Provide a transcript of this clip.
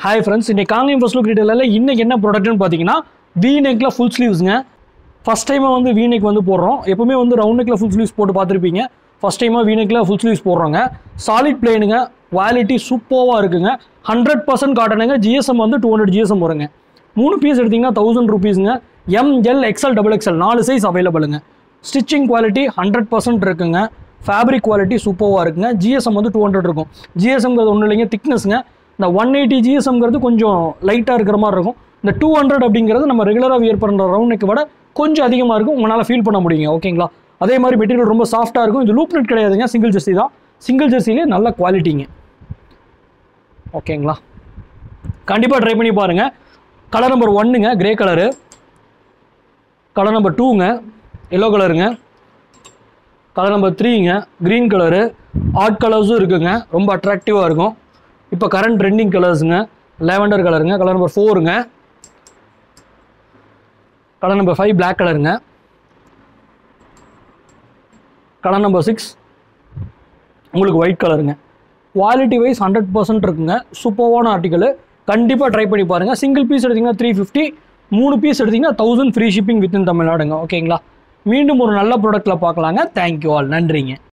hi friends இன்னைக்கு Kangeyam first look ரீட்டெயிலில் இன்னைக்கு என்ன ப்ராடக்ட்னு பார்த்தீங்கன்னா வி நெக்கில் ஃபுல் ஸ்லீவ்ஸுங்க ஃபஸ்ட் டைமாக வந்து வி நெக் வந்து போடுறோம் எப்பவுமே வந்து ரவுண்ட் நெக்கில் ஃபுல் ஸ்லீவ்ஸ் போட்டு பார்த்துருப்பீங்க ஃபஸ்ட் டைமாக வி நெக்கில் ஃபுல் ஸ்லீவ்ஸ் போடுறோங்க சாலிட் பிளேனுங்க குவாலிட்டி சூப்பராக இருக்குங்க ஹண்ட்ரட் பர்சன்ட் காட்டனுங்க ஜிஎஸ்எம் வந்து டூ ஹண்ட்ரட் ஜிஎஸ்எம் வருங்க மூணு பீஸ் எடுத்தீங்கன்னா தௌசண்ட் ருபீஸுங்க எம்எல் எக்ஸ்எல் டபுள் எக்ஸ்எல் நாலு சைஸ் அவைலபிளுங்க ஸ்டிச்சிங் குவாலிட்டி ஹண்ட்ரட் பர்சன்ட் இருக்குங்க ஃபேப்ரிக் குவாலிட்டி சூப்பராக இருக்குங்க ஜிஎஸ்எம் வந்து டூ ஹண்ட்ரட் இருக்கும் ஜிஎஸ்எம்ங்கிறது ஒன்றும் இல்லைங்க திக்னஸ்ங்க இந்த ஒன் எயிட்டி ஜிஎஸ்எம்ங்கிறது கொஞ்சம் லைட்டாக இருக்கிற மாதிரி இருக்கும் இந்த டூ ஹண்ட்ரட் அப்படிங்கிறது நம்ம ரெகுலராக வியர் பண்ணுற ரவுண்ட் நெக்கை விட கொஞ்சம் அதிகமாக இருக்கும் உங்களால் ஃபீல் பண்ண முடியுங்க ஓகேங்களா அதே மாதிரி மெட்டீரியல் ரொம்ப சாஃப்ட்டாக இருக்கும் இது லூப் நெட் கிடையாதுங்க சிங்கிள் ஜெர்சி தான் சிங்கிள் ஜெர்சிலே நல்ல குவாலிட்டிங்க ஓகேங்களா கண்டிப்பாக ட்ரை பண்ணி பாருங்கள் கலர் நம்பர் ஒன்னுங்க கிரே கலரு கலர் நம்பர் டூங்க எல்லோ கலருங்க கலர் நம்பர் த்ரீங்க க்ரீன் கலரு ஆர்ட் கலர்ஸும் இருக்குங்க ரொம்ப அட்ராக்டிவாக இருக்கும் இப்போ கரண்ட் ட்ரெண்டிங் கலர்ஸுங்க லேவண்டர் கலருங்க கலர் நம்பர் ஃபோருங்க கலர் நம்பர் ஃபைவ் Black கலருங்க கலர் நம்பர் சிக்ஸ் உங்களுக்கு ஒயிட் கலருங்க குவாலிட்டி வைஸ் ஹண்ட்ரட் பர்சன்ட் இருக்குங்க சூப்பர்வான ஆர்டிக்கல் கண்டிப்பாக ட்ரை பண்ணி பாருங்கள் சிங்கிள் பீஸ் எடுத்தீங்கன்னா த்ரீ ஃபிஃப்டி மூணு பீஸ் எடுத்தீங்கன்னா தௌசண்ட் ஃப்ரீ ஷிப்பிங் வித்தின் தமிழ்நாடுங்க ஓகேங்களா மீண்டும் ஒரு நல்ல ப்ராடக்ட்டில் பார்க்கலாங்க தேங்க்யூ ஆல் நன்றிங்க